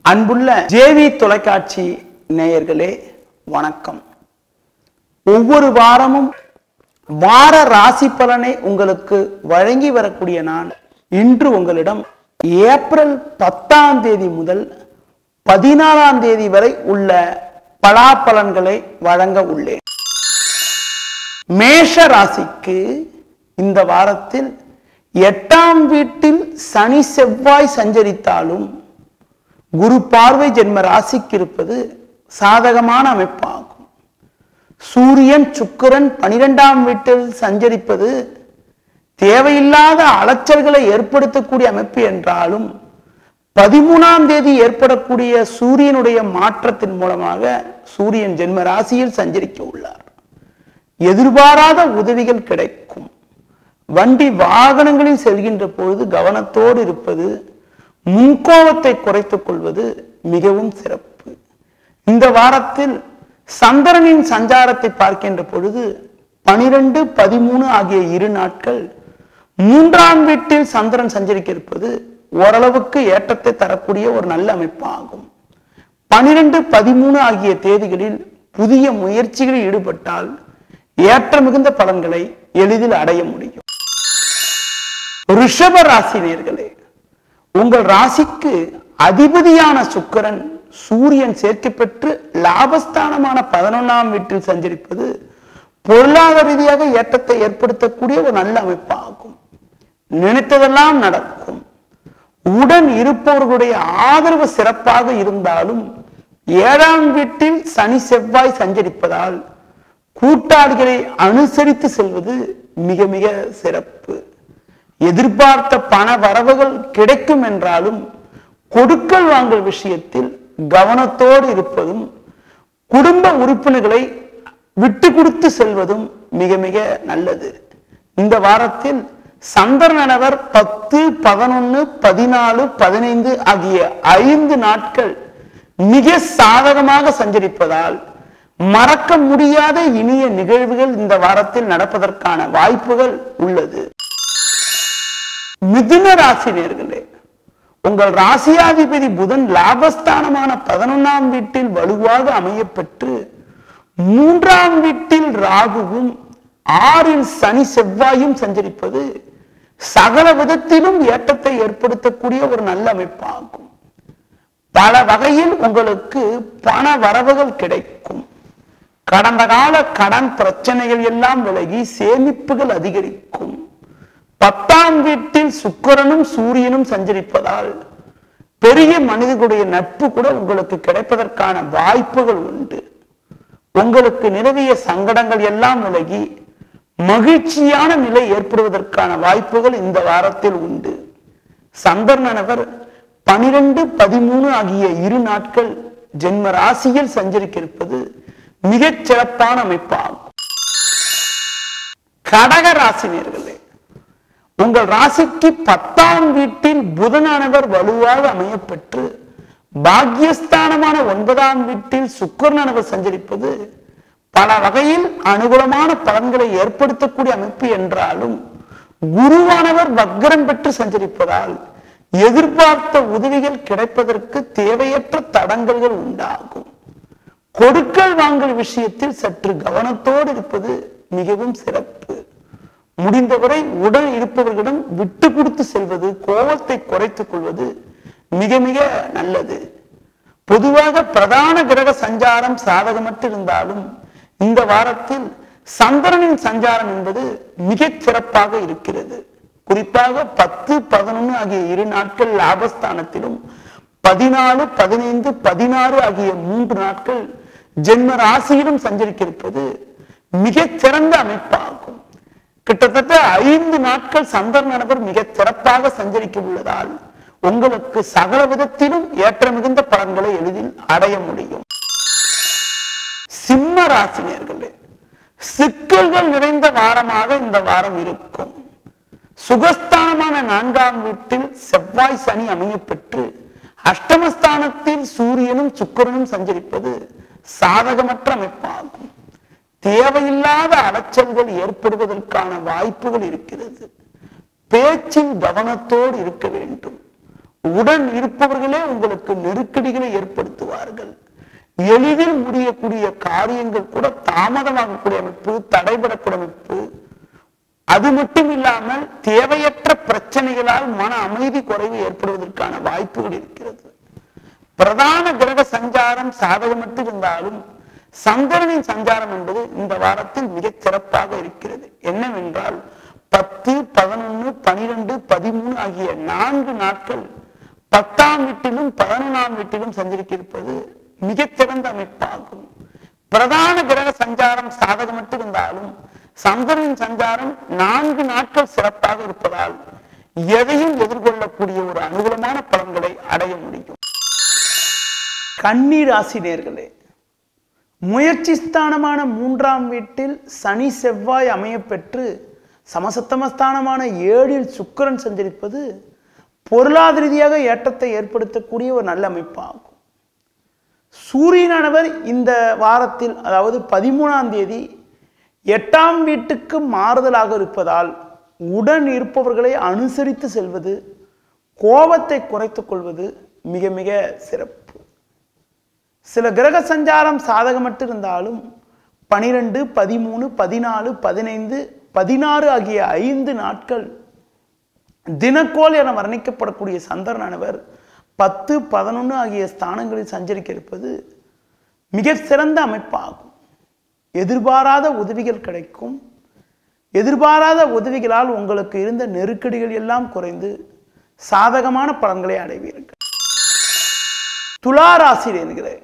அன்புள்ள ஜேவி தொலைக்காட்சி நேயர்களே வணக்கம் ஒவ்வொரு வாரமும் வார ராசி பலனை உங்களுக்கு வழங்கி வரக்கூடிய நான் இன்று உங்களிடம் ஏப்ரல் பத்தாம் தேதி முதல் பதினாறாம் தேதி வரை உள்ள பலாபலன்களை வழங்க உள்ளேன் மேஷ ராசிக்கு இந்த வாரத்தில் எட்டாம் வீட்டில் சனி செவ்வாய் சஞ்சரித்தாலும் குரு பார்வை ஜென்ம ராசிக்கு இருப்பது சாதகமான அமைப்பாகும் சூரியன் சுக்கிரன் பனிரெண்டாம் வீட்டில் சஞ்சரிப்பது தேவையில்லாத அலைச்சல்களை ஏற்படுத்தக்கூடிய அமைப்பு என்றாலும் பதிமூணாம் தேதி ஏற்படக்கூடிய சூரியனுடைய மாற்றத்தின் மூலமாக சூரியன் ஜென்ம ராசியில் சஞ்சரிக்க உள்ளார் எதிர்பாராத உதவிகள் கிடைக்கும் வண்டி வாகனங்களில் செல்கின்ற பொழுது கவனத்தோடு இருப்பது முன்கோபத்தை குறைத்துக் கொள்வது மிகவும் சிறப்பு இந்த வாரத்தில் சந்திரனின் சஞ்சாரத்தை பார்க்கின்ற பொழுது பனிரெண்டு பதிமூணு ஆகிய இரு நாட்கள் மூன்றாம் வீட்டில் சந்திரன் சஞ்சரிக்க இருப்பது ஓரளவுக்கு ஏற்றத்தை தரக்கூடிய ஒரு நல்ல அமைப்பாகும் பனிரெண்டு பதிமூணு ஆகிய தேதிகளில் புதிய முயற்சிகளில் ஈடுபட்டால் ஏற்ற மிகுந்த பலன்களை எளிதில் அடைய முடியும் ரிஷப ராசி நேர்களே உங்கள் ராசிக்கு அதிபதியான சுக்கிரன் சூரியன் சேர்க்கை பெற்று லாபஸ்தானமான பதினொன்னாம் வீட்டில் சஞ்சரிப்பது பொருளாதார ரீதியாக ஏற்றத்தை ஏற்படுத்தக்கூடிய ஒரு நல்ல அமைப்பாகும் நினைத்ததெல்லாம் நடக்கும் உடன் இருப்பவர்களுடைய ஆதரவு சிறப்பாக இருந்தாலும் ஏழாம் வீட்டில் சனி செவ்வாய் சஞ்சரிப்பதால் கூட்டாளிகளை அனுசரித்து செல்வது மிக மிக சிறப்பு எதிர்பார்த்த பண வரவுகள் கிடைக்கும் என்றாலும் கொடுக்கல் வாங்கல் விஷயத்தில் கவனத்தோடு இருப்பதும் குடும்ப உறுப்பினர்களை விட்டு கொடுத்து செல்வதும் மிக மிக நல்லது இந்த வாரத்தில் சந்திரனவர் பத்து பதினொன்னு பதினாலு பதினைந்து ஆகிய ஐந்து நாட்கள் மிக சாதகமாக சஞ்சரிப்பதால் மறக்க முடியாத இனிய நிகழ்வுகள் இந்த வாரத்தில் நடப்பதற்கான வாய்ப்புகள் உள்ளது மிதுன ராசி நேர்களே உங்கள் ராசியாதிபதி புதன் லாபஸ்தானமான பதினொன்னாம் வீட்டில் வலுவாக அமையப்பெற்று மூன்றாம் வீட்டில் ராகுவும் ஆறில் சனி செவ்வாயும் சஞ்சரிப்பது சகல விதத்திலும் ஏற்றத்தை ஏற்படுத்தக்கூடிய ஒரு நல்ல அமைப்பாகும் பல வகையில் உங்களுக்கு பண வரவுகள் கிடைக்கும் கடந்த கால கடன் பிரச்சனைகள் எல்லாம் விலகி சேமிப்புகள் அதிகரிக்கும் பத்தாம் வீட்டில் சுக்கிரனும் சூரியனும் சஞ்சரிப்பதால் பெரிய மனிதர்களுடைய நட்பு கூட உங்களுக்கு கிடைப்பதற்கான வாய்ப்புகள் உண்டு உங்களுக்கு நிலவிய சங்கடங்கள் எல்லாம் விலகி மகிழ்ச்சியான நிலை ஏற்படுவதற்கான வாய்ப்புகள் இந்த வாரத்தில் உண்டு சந்திரனவர் பனிரெண்டு பதிமூணு ஆகிய இரு நாட்கள் ஜென்ம ராசியில் சஞ்சரிக்க இருப்பது மிகச் சிறப்பான அமைப்பாகும் கடக ராசினியர்களே உங்கள் ராசிக்கு பத்தாம் வீட்டில் புதனானவர் வலுவாக அமையப்பெற்று பாக்கியஸ்தானமான ஒன்பதாம் வீட்டில் சுக்கரனானவர் சஞ்சரிப்பது பல வகையில் அனுகூலமான பலன்களை ஏற்படுத்தக்கூடிய அமைப்பு என்றாலும் குருவானவர் வக்ரம் பெற்று சஞ்சரிப்பதால் எதிர்பார்த்த உதவிகள் கிடைப்பதற்கு தேவையற்ற தடங்கல்கள் உண்டாகும் கொடுக்கல் வாங்கல் விஷயத்தில் சற்று கவனத்தோடு இருப்பது மிகவும் சிறப்பு முடிந்தவரை உடன் இருப்பவர்களிடம் விட்டு கொடுத்து செல்வது கோபத்தை குறைத்துக் கொள்வது மிக மிக நல்லது பொதுவாக பிரதான கிரக சஞ்சாரம் சாதகமற்று இருந்தாலும் இந்த வாரத்தில் சந்திரனின் சஞ்சாரம் என்பது மிகச் சிறப்பாக இருக்கிறது குறிப்பாக பத்து பதினொன்று ஆகிய இரு நாட்கள் லாபஸ்தானத்திலும் பதினாலு பதினைந்து பதினாறு ஆகிய மூன்று நாட்கள் ஜென்ம ராசியிலும் சஞ்சரிக்க இருப்பது மிகச் சிறந்த அமைப்பாகும் கிட்டத்தட்ட ஐந்து நாட்கள் சந்திரனவர் மிகச் சிறப்பாக சஞ்சரிக்க உள்ளதால் உங்களுக்கு சகல விதத்திலும் ஏற்ற மிகுந்த பலன்களை எளிதில் அடைய முடியும் சிம்ம ராசினியர்களே சிக்கல்கள் நிறைந்த வாரமாக இந்த வாரம் இருக்கும் சுகஸ்தானமான நான்காம் வீட்டில் செவ்வாய் சனி அமையப்பெற்று அஷ்டமஸ்தானத்தில் சூரியனும் சுக்கிரனும் சஞ்சரிப்பது சாதகமற்ற அமைப்பாகும் தேவையில்லாத அலைச்சல்கள் ஏற்படுவதற்கான வாய்ப்புகள் இருக்கிறது பேச்சில் கவனத்தோடு இருக்க வேண்டும் உடன் இருப்பவர்களே உங்களுக்கு நெருக்கடிகளை ஏற்படுத்துவார்கள் எளிதில் முடியக்கூடிய காரியங்கள் கூட தாமதமாகக்கூடிய அமைப்பு தடைபடக்கூடிய அமைப்பு அது மட்டும் இல்லாமல் தேவையற்ற பிரச்சனைகளால் மன அமைதி குறைவு ஏற்படுவதற்கான வாய்ப்புகள் இருக்கிறது பிரதான கிரக சஞ்சாரம் சாதகமற்று இருந்தாலும் சந்திரனின் சஞ்சாரம் என்பது இந்த வாரத்தில் மிகச் சிறப்பாக இருக்கிறது என்னவென்றால் பத்து பதினொன்னு பனிரெண்டு பதிமூணு ஆகிய நான்கு நாட்கள் பத்தாம் வீட்டிலும் பதினொன்றாம் வீட்டிலும் சஞ்சரிக்க இருப்பது மிகச்சிறந்த அமைப்பாகும் பிரதான கிரக சஞ்சாரம் சாதகமற்று இருந்தாலும் சந்திரனின் சஞ்சாரம் நான்கு நாட்கள் சிறப்பாக இருப்பதால் எதையும் எதிர்கொள்ளக்கூடிய ஒரு அனுகூலமான பலன்களை அடைய முடியும் கன்னி ராசி நேர்களே முயற்சி ஸ்தானமான மூன்றாம் வீட்டில் சனி செவ்வாய் அமையப்பெற்று சமசத்தமஸ்தானமான ஏழில் சுக்கிரன் சஞ்சரிப்பது பொருளாதார ரீதியாக ஏற்றத்தை ஏற்படுத்தக்கூடிய ஒரு நல்ல அமைப்பாகும் சூரியனானவர் இந்த வாரத்தில் அதாவது பதிமூணாம் தேதி எட்டாம் வீட்டுக்கு மாறுதலாக இருப்பதால் உடன் இருப்பவர்களை அனுசரித்து செல்வது கோபத்தை குறைத்துக் கொள்வது மிக மிக சிறப்பு சில கிரக சஞ்சாரம் சாதகமற்று இருந்தாலும் பனிரெண்டு பதிமூணு பதினாலு பதினைந்து பதினாறு ஆகிய ஐந்து நாட்கள் தினக்கோள் என வர்ணிக்கப்படக்கூடிய சந்திரனானவர் பத்து பதினொன்று ஆகிய ஸ்தானங்களில் சஞ்சரிக்க இருப்பது மிக சிறந்த அமைப்பாகும் எதிர்பாராத உதவிகள் கிடைக்கும் எதிர்பாராத உதவிகளால் உங்களுக்கு இருந்த நெருக்கடிகள் எல்லாம் குறைந்து சாதகமான பலன்களை அடைவீர்கள் துலா ராசி என்கிறேன்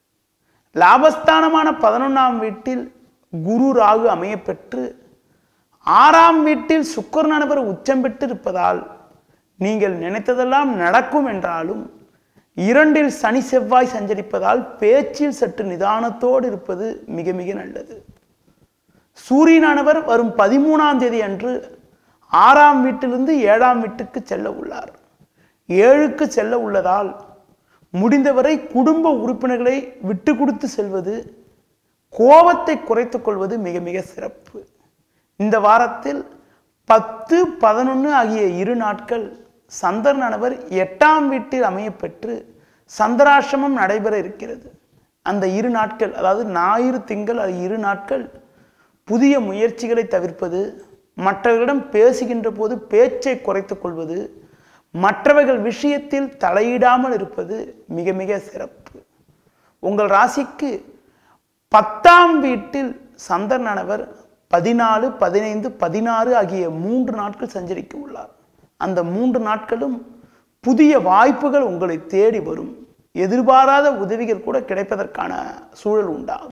லாபஸ்தானமான பதினொன்றாம் வீட்டில் குரு ராகு அமையப்பெற்று ஆறாம் வீட்டில் சுக்கரனானவர் உச்சம் பெற்று இருப்பதால் நீங்கள் நினைத்ததெல்லாம் நடக்கும் என்றாலும் இரண்டில் சனி செவ்வாய் சஞ்சரிப்பதால் பேச்சில் சற்று நிதானத்தோடு இருப்பது மிக மிக நல்லது சூரியனானவர் வரும் பதிமூணாம் தேதி அன்று ஆறாம் வீட்டிலிருந்து ஏழாம் வீட்டுக்கு செல்ல உள்ளார் ஏழுக்கு செல்ல உள்ளதால் முடிந்தவரை குடும்ப உறுப்பினர்களை விட்டு கொடுத்து செல்வது கோபத்தை குறைத்துக் கொள்வது மிக மிக சிறப்பு இந்த வாரத்தில் பத்து பதினொன்று ஆகிய இரு நாட்கள் சந்திரனானவர் எட்டாம் வீட்டில் அமையப்பெற்று சந்திராசிரமம் நடைபெற இருக்கிறது அந்த இரு நாட்கள் அதாவது ஞாயிறு திங்கள் அது இரு நாட்கள் புதிய முயற்சிகளை தவிர்ப்பது மற்றவர்களிடம் பேசுகின்ற போது பேச்சை குறைத்துக் கொள்வது மற்றவர்கள் விஷயத்தில் தலையிடாமல் இருப்பது மிக மிக சிறப்பு உங்கள் ராசிக்கு பத்தாம் வீட்டில் சந்திரனானவர் பதினாலு பதினைந்து பதினாறு ஆகிய மூன்று நாட்கள் சஞ்சரிக்க உள்ளார் அந்த மூன்று நாட்களும் புதிய வாய்ப்புகள் உங்களை தேடி வரும் எதிர்பாராத உதவிகள் கூட கிடைப்பதற்கான சூழல் உண்டாகும்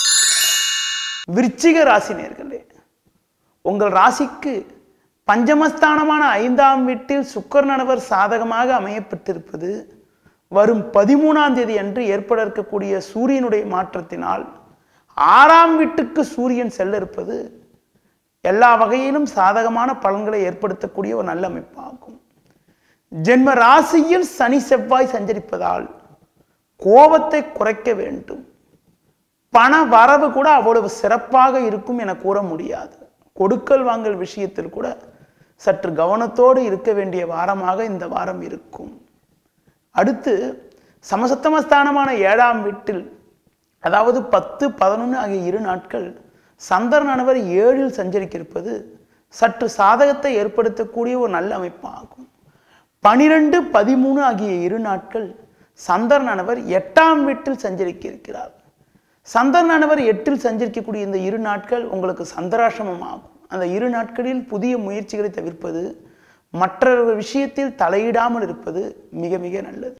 விருச்சிக ராசி நேர்களே உங்கள் ராசிக்கு பஞ்சமஸ்தானமான ஐந்தாம் வீட்டில் சுக்கரனவர் சாதகமாக அமையப்பட்டிருப்பது வரும் பதிமூணாம் தேதி அன்று ஏற்பட இருக்கக்கூடிய சூரியனுடைய மாற்றத்தினால் ஆறாம் வீட்டுக்கு சூரியன் செல்ல இருப்பது எல்லா வகையிலும் சாதகமான பலன்களை ஏற்படுத்தக்கூடிய ஒரு நல்ல அமைப்பாகும் ஜென்ம ராசியில் சனி செவ்வாய் சஞ்சரிப்பதால் கோபத்தை குறைக்க வேண்டும் பண வரவு கூட அவ்வளவு சிறப்பாக இருக்கும் என கூற முடியாது கொடுக்கல் வாங்கல் விஷயத்தில் கூட சற்று கவனத்தோடு இருக்க வேண்டிய வாரமாக இந்த வாரம் இருக்கும் அடுத்து சமசத்தமஸ்தானமான ஏழாம் வீட்டில் அதாவது பத்து பதினொன்று ஆகிய இரு நாட்கள் சந்திரனானவர் ஏழில் சஞ்சரிக்க இருப்பது சற்று சாதகத்தை ஏற்படுத்தக்கூடிய ஒரு நல்ல அமைப்பாகும் பனிரெண்டு பதிமூணு ஆகிய இரு நாட்கள் சந்திரனானவர் எட்டாம் வீட்டில் சஞ்சரிக்க இருக்கிறார் சந்திரனானவர் எட்டில் சஞ்சரிக்கக்கூடிய இந்த இரு நாட்கள் உங்களுக்கு சந்திராசிரமம் ஆகும் அந்த இரு நாட்களில் புதிய முயற்சிகளை தவிர்ப்பது மற்றவர்கள் விஷயத்தில் தலையிடாமல் இருப்பது மிக மிக நல்லது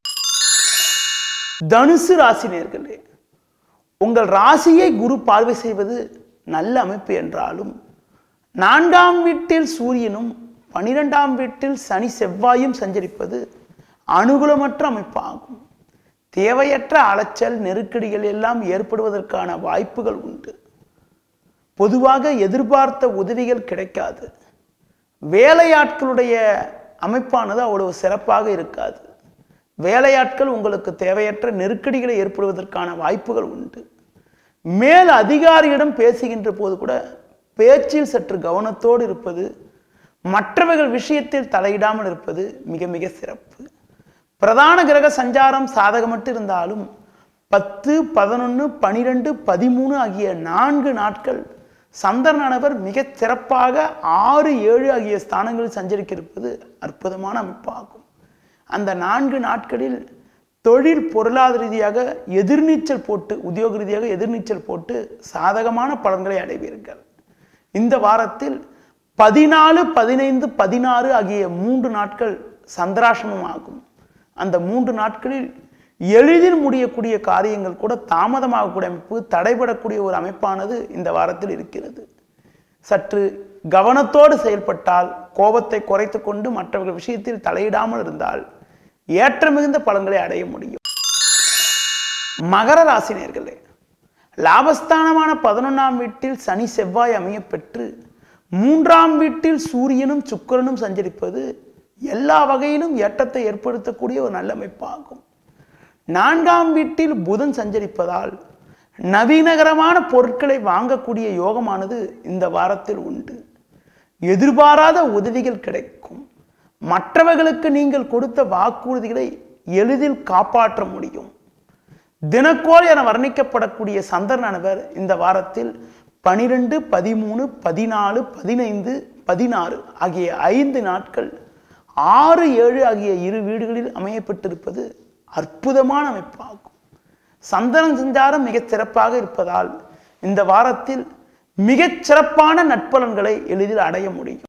தனுசு ராசி நேர்களே உங்கள் ராசியை குரு பார்வை செய்வது நல்ல அமைப்பு என்றாலும் நான்காம் வீட்டில் சூரியனும் பனிரெண்டாம் வீட்டில் சனி செவ்வாயும் சஞ்சரிப்பது அனுகூலமற்ற அமைப்பாகும் தேவையற்ற அலைச்சல் நெருக்கடிகள் எல்லாம் ஏற்படுவதற்கான வாய்ப்புகள் உண்டு பொதுவாக எதிர்பார்த்த உதவிகள் கிடைக்காது வேலையாட்களுடைய அமைப்பானது அவ்வளவு சிறப்பாக இருக்காது வேலையாட்கள் உங்களுக்கு தேவையற்ற நெருக்கடிகளை ஏற்படுவதற்கான வாய்ப்புகள் உண்டு மேல் அதிகாரியிடம் பேசுகின்ற போது கூட பேச்சில் சற்று கவனத்தோடு இருப்பது மற்றவர்கள் விஷயத்தில் தலையிடாமல் இருப்பது மிக மிக சிறப்பு பிரதான கிரக சஞ்சாரம் சாதகமட்டு இருந்தாலும் பத்து பதினொன்று பனிரெண்டு பதிமூணு ஆகிய நான்கு நாட்கள் சந்திரனானவர் மிகச் சிறப்பாக ஆறு ஏழு ஆகிய ஸ்தானங்களில் சஞ்சரிக்க இருப்பது அற்புதமான அமைப்பாகும் அந்த நான்கு நாட்களில் தொழில் பொருளாதார ரீதியாக எதிர்நீச்சல் போட்டு உத்தியோக ரீதியாக எதிர்நீச்சல் போட்டு சாதகமான பலன்களை அடைவீர்கள் இந்த வாரத்தில் பதினாலு பதினைந்து பதினாறு ஆகிய மூன்று நாட்கள் சந்திராசிரமம் ஆகும் அந்த மூன்று நாட்களில் எளிதில் முடியக்கூடிய காரியங்கள் கூட தாமதமாகக்கூடிய அமைப்பு தடைபடக்கூடிய ஒரு அமைப்பானது இந்த வாரத்தில் இருக்கிறது சற்று கவனத்தோடு செயல்பட்டால் கோபத்தை குறைத்து கொண்டு மற்றவர்கள் விஷயத்தில் தலையிடாமல் இருந்தால் ஏற்ற மிகுந்த பலன்களை அடைய முடியும் மகர ராசினியர்களே லாபஸ்தானமான பதினொன்றாம் வீட்டில் சனி செவ்வாய் அமைய பெற்று மூன்றாம் வீட்டில் சூரியனும் சுக்கிரனும் சஞ்சரிப்பது எல்லா வகையிலும் ஏற்றத்தை ஏற்படுத்தக்கூடிய ஒரு நல்ல அமைப்பாகும் நான்காம் வீட்டில் புதன் சஞ்சரிப்பதால் நவீனகரமான பொருட்களை வாங்கக்கூடிய யோகமானது இந்த வாரத்தில் உண்டு எதிர்பாராத உதவிகள் கிடைக்கும் மற்றவர்களுக்கு நீங்கள் கொடுத்த வாக்குறுதிகளை எளிதில் காப்பாற்ற முடியும் தினக்கோள் என வர்ணிக்கப்படக்கூடிய சந்திரனானவர் இந்த வாரத்தில் பனிரெண்டு பதிமூணு பதினாலு பதினைந்து பதினாறு ஆகிய ஐந்து நாட்கள் ஆறு ஏழு ஆகிய இரு வீடுகளில் அமையப்பட்டிருப்பது அற்புதமான அமைப்பாகும் சந்திரன் சஞ்சாரம் மிகச் சிறப்பாக இருப்பதால் இந்த வாரத்தில் மிகச் சிறப்பான நட்பலன்களை எளிதில் அடைய முடியும்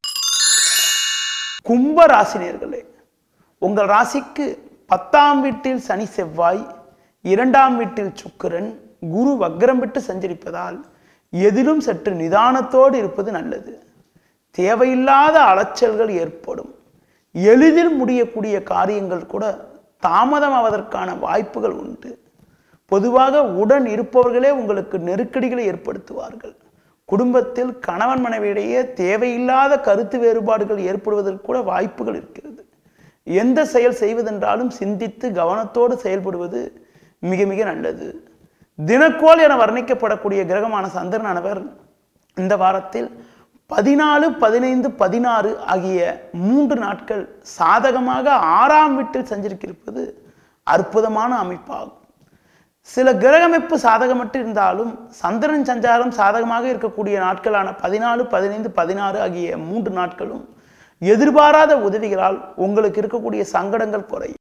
கும்ப ராசினியர்களே உங்கள் ராசிக்கு பத்தாம் வீட்டில் சனி செவ்வாய் இரண்டாம் வீட்டில் சுக்கிரன் குரு வக்ரம் விட்டு சஞ்சரிப்பதால் எதிலும் சற்று நிதானத்தோடு இருப்பது நல்லது தேவையில்லாத அலைச்சல்கள் ஏற்படும் எளிதில் முடியக்கூடிய காரியங்கள் கூட தாமதமாவதற்கான வாய்ப்புகள் உண்டு பொதுவாக உடன் இருப்பவர்களே உங்களுக்கு நெருக்கடிகளை ஏற்படுத்துவார்கள் குடும்பத்தில் கணவன் மனைவியிடையே தேவையில்லாத கருத்து வேறுபாடுகள் ஏற்படுவதற்கு கூட வாய்ப்புகள் இருக்கிறது எந்த செயல் செய்வதென்றாலும் சிந்தித்து கவனத்தோடு செயல்படுவது மிக மிக நல்லது தினக்கோள் என வர்ணிக்கப்படக்கூடிய கிரகமான சந்திரனானவர் இந்த வாரத்தில் பதினாலு பதினைந்து பதினாறு ஆகிய மூன்று நாட்கள் சாதகமாக ஆறாம் வீட்டில் சஞ்சரிக்கிருப்பது அற்புதமான அமைப்பாகும் சில கிரகமைப்பு சாதகமற்று இருந்தாலும் சந்திரன் சஞ்சாரம் சாதகமாக இருக்கக்கூடிய நாட்களான பதினாலு பதினைந்து பதினாறு ஆகிய மூன்று நாட்களும் எதிர்பாராத உதவிகளால் உங்களுக்கு இருக்கக்கூடிய சங்கடங்கள் குறையும்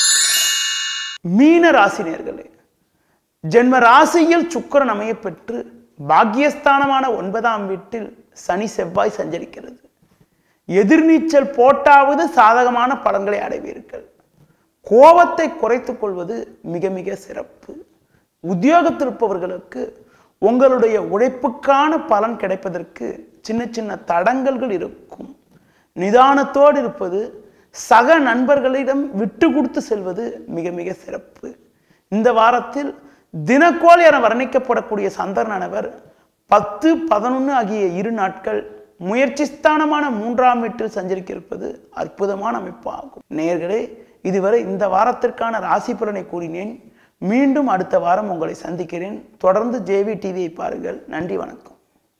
மீன ராசினியர்களே ஜென்ம ராசியில் சுக்கிரன் அமைய பெற்று பாக்கியஸ்தானமான ஒன்பதாம் வீட்டில் சனி செவ்வாய் சஞ்சரிக்கிறது எதிர்நீச்சல் போட்டாவது சாதகமான பலன்களை அடைவீர்கள் கோபத்தை குறைத்துக் கொள்வது மிக மிக சிறப்பு உத்தியோகத்தில் இருப்பவர்களுக்கு உங்களுடைய உழைப்புக்கான பலன் கிடைப்பதற்கு சின்ன சின்ன தடங்கல்கள் இருக்கும் நிதானத்தோடு இருப்பது சக நண்பர்களிடம் விட்டு கொடுத்து செல்வது மிக மிக சிறப்பு இந்த வாரத்தில் தினக்கோள் என வர்ணிக்கப்படக்கூடிய சந்திரனானவர் பத்து பதினொன்று ஆகிய இரு நாட்கள் முயற்சி ஸ்தானமான மூன்றாம் வீட்டில் சஞ்சரிக்க இருப்பது அற்புதமான அமைப்பாகும் நேர்களே இதுவரை இந்த வாரத்திற்கான ராசி பலனை கூறினேன் மீண்டும் அடுத்த வாரம் உங்களை சந்திக்கிறேன் தொடர்ந்து ஜேவி டிவியை பாருங்கள் நன்றி வணக்கம்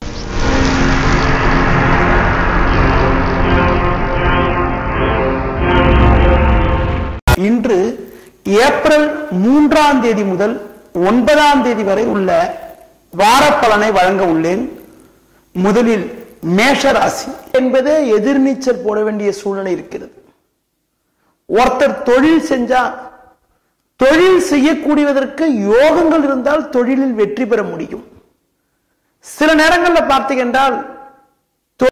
இன்று ஏப்ரல் மூன்றாம் தேதி முதல் ஒன்பதாம் தேதி வரை உள்ள வாரப்பலனை வழங்க உள்ளேன் முதலில் மேஷ ராசி என்பதே எதிர்நீச்சல் போட வேண்டிய சூழ்நிலை இருக்கிறது ஒருத்தர் தொழில் செஞ்சா தொழில் செய்யக்கூடியதற்கு யோகங்கள் இருந்தால் தொழிலில் வெற்றி பெற முடியும் சில நேரங்களில் பார்த்தீங்க என்றால்